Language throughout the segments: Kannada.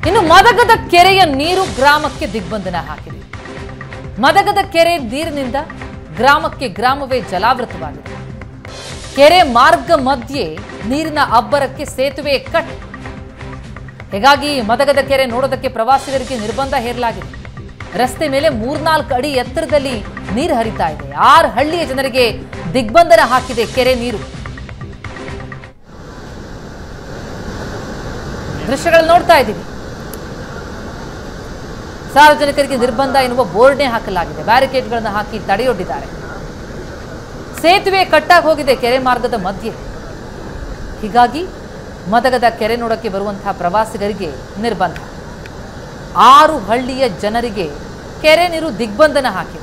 ಇನ್ನು ಮದಗದ ಕೆರೆಯ ನೀರು ಗ್ರಾಮಕ್ಕೆ ದಿಗ್ಬಂಧನ ಹಾಕಿದೆ ಮದಗದ ಕೆರೆ ನೀರಿನಿಂದ ಗ್ರಾಮಕ್ಕೆ ಗ್ರಾಮವೇ ಜಲಾವೃತವಾಗಿದೆ ಕೆರೆ ಮಾರ್ಗ ಮಧ್ಯೆ ನೀರಿನ ಅಬ್ಬರಕ್ಕೆ ಸೇತುವೆ ಕಟ್ ಹೀಗಾಗಿ ಮದಗದ ಕೆರೆ ನೋಡೋದಕ್ಕೆ ಪ್ರವಾಸಿಗರಿಗೆ ನಿರ್ಬಂಧ ಹೇರಲಾಗಿದೆ ರಸ್ತೆ ಮೇಲೆ ಮೂರ್ನಾಲ್ಕು ಅಡಿ ಎತ್ತರದಲ್ಲಿ ನೀರು ಹರಿತಾ ಇದೆ ಆರು ಹಳ್ಳಿಯ ಜನರಿಗೆ ದಿಗ್ಬಂಧನ ಹಾಕಿದೆ ಕೆರೆ ನೀರು ದೃಶ್ಯಗಳು ನೋಡ್ತಾ ಇದ್ದೀವಿ ಸಾರ್ವಜನಿಕರಿಗೆ ನಿರ್ಬಂಧ ಎನ್ನುವ ಬೋರ್ಡ್ನೇ ಹಾಕಲಾಗಿದೆ ಬ್ಯಾರಿಕೇಡ್ಗಳನ್ನು ಹಾಕಿ ತಡೆಯೊಡ್ಡಿದ್ದಾರೆ ಸೇತುವೆ ಕಟ್ಟಾಗಿ ಹೋಗಿದೆ ಕೆರೆ ಮಾರ್ಗದ ಮಧ್ಯೆ ಹೀಗಾಗಿ ಮದಗದ ಕೆರೆ ನೋಡಕ್ಕೆ ಬರುವಂತಹ ಪ್ರವಾಸಿಗರಿಗೆ ನಿರ್ಬಂಧ ಆರು ಹಳ್ಳಿಯ ಜನರಿಗೆ ಕೆರೆ ನೀರು ದಿಗ್ಬಂಧನ ಹಾಕಿದೆ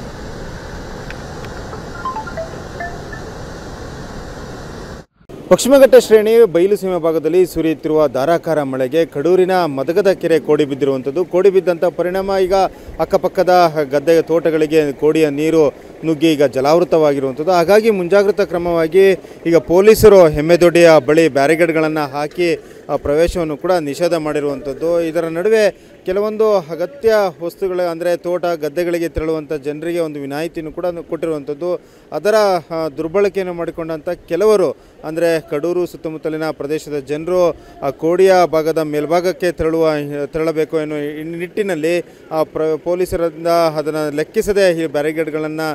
ಪಶ್ಚಿಮಘಟ್ಟ ಶ್ರೇಣಿ ಬಯಲು ಸೀಮೆ ಭಾಗದಲ್ಲಿ ಸುರಿಯುತ್ತಿರುವ ಧಾರಾಕಾರ ಮಳೆಗೆ ಕಡೂರಿನ ಮದಗದ ಕೆರೆ ಕೋಡಿ ಬಿದ್ದಿರುವಂಥದ್ದು ಕೋಡಿ ಬಿದ್ದಂಥ ಪರಿಣಾಮ ಈಗ ಅಕ್ಕಪಕ್ಕದ ಗದ್ದೆ ತೋಟಗಳಿಗೆ ಕೋಡಿಯ ನೀರು ನುಗ್ಗಿ ಈಗ ಜಲಾವೃತವಾಗಿರುವಂಥದ್ದು ಹಾಗಾಗಿ ಮುಂಜಾಗ್ರತಾ ಕ್ರಮವಾಗಿ ಈಗ ಪೊಲೀಸರು ಹೆಮ್ಮೆದೊಡ್ಡಿಯ ಬಳಿ ಬ್ಯಾರಿಗೇಡ್ಗಳನ್ನು ಹಾಕಿ ಆ ಪ್ರವೇಶವನ್ನು ಕೂಡ ನಿಷೇಧ ಮಾಡಿರುವಂಥದ್ದು ಇದರ ನಡುವೆ ಕೆಲವೊಂದು ಅಗತ್ಯ ವಸ್ತುಗಳ ಅಂದರೆ ತೋಟ ಗದ್ದೆಗಳಿಗೆ ತೆರಳುವಂಥ ಜನರಿಗೆ ಒಂದು ವಿನಾಯಿತಿಯನ್ನು ಕೂಡ ಕೊಟ್ಟಿರುವಂಥದ್ದು ಅದರ ಆ, ದುರ್ಬಳಕೆಯನ್ನು ಮಾಡಿಕೊಂಡಂಥ ಕೆಲವರು ಅಂದರೆ ಕಡೂರು ಸುತ್ತಮುತ್ತಲಿನ ಪ್ರದೇಶದ ಜನರು ಆ ಕೋಡಿಯ ಭಾಗದ ಮೇಲ್ಭಾಗಕ್ಕೆ ತೆರಳುವ ತೆರಳಬೇಕು ಎನ್ನುವ ಈ ನಿಟ್ಟಿನಲ್ಲಿ ಆ ಪ್ರ ಪೊಲೀಸರಿಂದ ಅದನ್ನು ಲೆಕ್ಕಿಸದೆ ಈ ಬ್ಯಾರಿಗೇಡ್ಗಳನ್ನು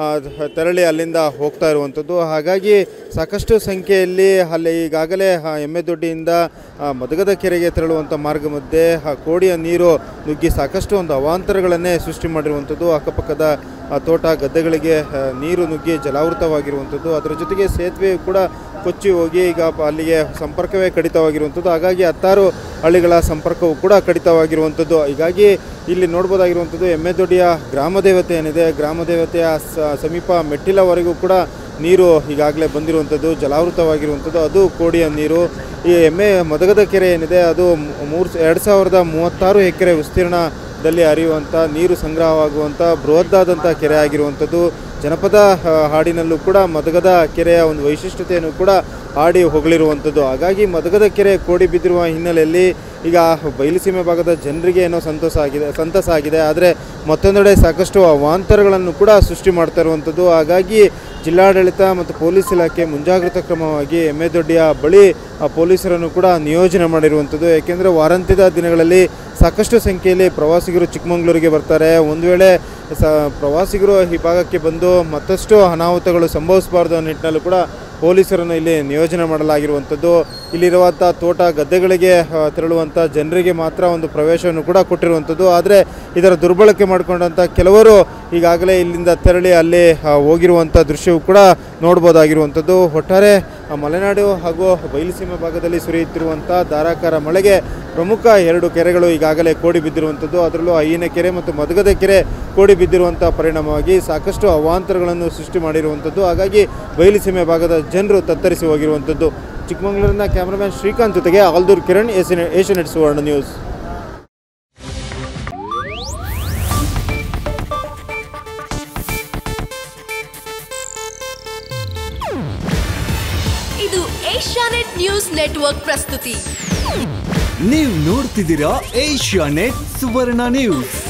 ತೆರಳಿ ಅಲ್ಲಿಂದ ಹೋಗ್ತಾ ಇರುವಂಥದ್ದು ಹಾಗಾಗಿ ಸಾಕಷ್ಟು ಸಂಖ್ಯೆಯಲ್ಲಿ ಅಲ್ಲಿ ಈಗಾಗಲೇ ಆ ಎಮ್ಮೆದೊಡ್ಡಿಯಿಂದ ಆ ಮದಗದ ಕೆರೆಗೆ ತೆರಳುವಂಥ ಮಾರ್ಗ ಮಧ್ಯೆ ಆ ಕೋಡಿಯ ನೀರು ನುಗ್ಗಿ ಸಾಕಷ್ಟು ಒಂದು ಅವಾಂತರಗಳನ್ನೇ ಸೃಷ್ಟಿ ಮಾಡಿರುವಂಥದ್ದು ಅಕ್ಕಪಕ್ಕದ ಆ ತೋಟ ಗದ್ದೆಗಳಿಗೆ ಆ, ನೀರು ನುಗ್ಗಿ ಜಲಾವೃತವಾಗಿರುವಂಥದ್ದು ಅದರ ಜೊತೆಗೆ ಸೇತುವೆ ಕೂಡ ಕೊಚ್ಚಿ ಹೋಗಿ ಈಗ ಪ- ಅಲ್ಲಿಗೆ ಸಂಪರ್ಕವೇ ಕಡಿತವಾಗಿರುವಂಥದ್ದು ಹಾಗಾಗಿ ಹತ್ತಾರು ಹಳ್ಳಿಗಳ ಸಂಪರ್ಕವು ಕೂಡ ಕಡಿತವಾಗಿರುವಂಥದ್ದು ಹೀಗಾಗಿ ಇಲ್ಲಿ ನೋಡ್ಬೋದಾಗಿರುವಂಥದ್ದು ಎಮ್ಮೆದೊಡ್ಡಿಯ ಗ್ರಾಮ ದೇವತೆ ಏನಿದೆ ಗ್ರಾಮ ದೇವತೆಯ ಸ- ಸಮೀಪ ಮೆಟ್ಟಿಲವರೆಗೂ ಕೂಡ ನೀರು ಈಗಾಗಲೇ ಬಂದಿರುವಂಥದ್ದು ಜಲಾವೃತವಾಗಿರುವಂಥದ್ದು ಅದು ಕೋಡಿಯ ನೀರು ಈ ಎಮ್ಮೆ ಮದಗದ ಕೆರೆ ಏನಿದೆ ಅದು ಮೂರು ಎರಡು ಸಾವಿರದ ಮೂವತ್ತಾರು ಎಕರೆ ವಿಸ್ತೀರ್ಣದಲ್ಲಿ ಹರಿಯುವಂಥ ನೀರು ಸಂಗ್ರಹವಾಗುವಂಥ ಬೃಹದ್ದಾದಂಥ ಕೆರೆ ಆಗಿರುವಂಥದ್ದು ಜನಪದ ಆ, ಹಾಡಿನಲ್ಲೂ ಕೂಡ ಮದಗದ ಕೆರೆಯ ಒಂದು ವೈಶಿಷ್ಟ್ಯತೆಯನ್ನು ಕೂಡ ಹಾಡಿ ಹೊಗಳಿರುವಂಥದ್ದು ಹಾಗಾಗಿ ಮದಗದ ಕೆರೆ ಕೋಡಿ ಬಿದ್ದಿರುವ ಹಿನ್ನೆಲೆಯಲ್ಲಿ ಈಗ ಬಯಲುಸೀಮೆ ಭಾಗದ ಜನರಿಗೆ ಏನೋ ಸಂತೋಷ ಆಗಿದೆ ಸಂತಸ ಆಗಿದೆ ಆದರೆ ಮತ್ತೊಂದೆಡೆ ಸಾಕಷ್ಟು ಅವಾಂತರಗಳನ್ನು ಕೂಡ ಸೃಷ್ಟಿ ಮಾಡ್ತಾ ಇರುವಂಥದ್ದು ಹಾಗಾಗಿ ಜಿಲ್ಲಾಡಳಿತ ಮತ್ತು ಪೊಲೀಸ್ ಇಲಾಖೆ ಮುಂಜಾಗ್ರತಾ ಕ್ರಮವಾಗಿ ಎಮ್ಮೆದೊಡ್ಡಿಯ ಬಳಿ ಆ ಪೊಲೀಸರನ್ನು ಕೂಡ ನಿಯೋಜನೆ ಮಾಡಿರುವಂಥದ್ದು ಏಕೆಂದರೆ ವಾರಾಂತ್ಯದ ದಿನಗಳಲ್ಲಿ ಸಾಕಷ್ಟು ಸಂಖ್ಯೆಯಲ್ಲಿ ಪ್ರವಾಸಿಗರು ಚಿಕ್ಕಮಗಳೂರಿಗೆ ಬರ್ತಾರೆ ಒಂದು ವೇಳೆ ಸ ಪ್ರವಾಸಿಗರು ಈ ಭಾಗಕ್ಕೆ ಬಂದು ಮತ್ತಷ್ಟು ಅನಾಹುತಗಳು ಸಂಭವಿಸಬಾರ್ದು ಅನ್ನೋ ನಿಟ್ಟಿನಲ್ಲೂ ಕೂಡ ಪೊಲೀಸರನ್ನು ಇಲ್ಲಿ ನಿಯೋಜನೆ ಮಾಡಲಾಗಿರುವಂಥದ್ದು ಇಲ್ಲಿರುವಂಥ ತೋಟ ಗದ್ದೆಗಳಿಗೆ ಆ, ತೆರಳುವಂಥ ಜನರಿಗೆ ಮಾತ್ರ ಒಂದು ಪ್ರವೇಶವನ್ನು ಕೂಡ ಕೊಟ್ಟಿರುವಂಥದ್ದು ಆದರೆ ಇದರ ದುರ್ಬಳಕೆ ಮಾಡಿಕೊಂಡಂಥ ಕೆಲವರು ಈಗಾಗಲೇ ಇಲ್ಲಿಂದ ತೆರಳಿ ಅಲ್ಲಿ ಆ, ಹೋಗಿರುವಂಥ ದೃಶ್ಯವು ಕೂಡ ನೋಡ್ಬೋದಾಗಿರುವಂಥದ್ದು ಒಟ್ಟಾರೆ ಆ, ಮಲೆನಾಡು ಹಾಗೂ ಬಯಲುಸೀಮೆ ಭಾಗದಲ್ಲಿ ಸುರಿಯುತ್ತಿರುವಂಥ ಧಾರಾಕಾರ ಮಳೆಗೆ ಪ್ರಮುಖ ಎರಡು ಕೆರೆಗಳು ಈಗಾಗಲೇ ಕೋಡಿ ಬಿದ್ದಿರುವಂಥದ್ದು ಅದರಲ್ಲೂ ಅಯ್ಯನ ಕೆರೆ ಮತ್ತು ಮದಗದ ಕೆರೆ ಕೋಡಿ ಬಿದ್ದಿರುವಂಥ ಪರಿಣಾಮವಾಗಿ ಸಾಕಷ್ಟು ಅವಾಂತರಗಳನ್ನು ಸೃಷ್ಟಿ ಮಾಡಿರುವಂಥದ್ದು ಹಾಗಾಗಿ ಬಯಲುಸೀಮೆ ಭಾಗದ ಜನರು ತತ್ತರಿಸಿ ಹೋಗಿರುವಂಥದ್ದು ಚಿಕ್ಕಮಗಳೂರಿನ ಕ್ಯಾಮ್ರಾಮ್ಯಾನ್ ಶ್ರೀಕಾಂತ್ ಜೊತೆಗೆ Aldur Kiran Asian Asianet Suvarna news ಇದು ಏಷ್ಯಾನೆಟ್ ನ್ಯೂಸ್ ನೆಟ್ವರ್ಕ್ ಪ್ರಸ್ತುತಿ ನೀವು ನೋಡ್ತಿದ್ದೀರಾ ಏಷ್ಯಾ ನೆಟ್ ಸುವರ್ಣ ನ್ಯೂಸ್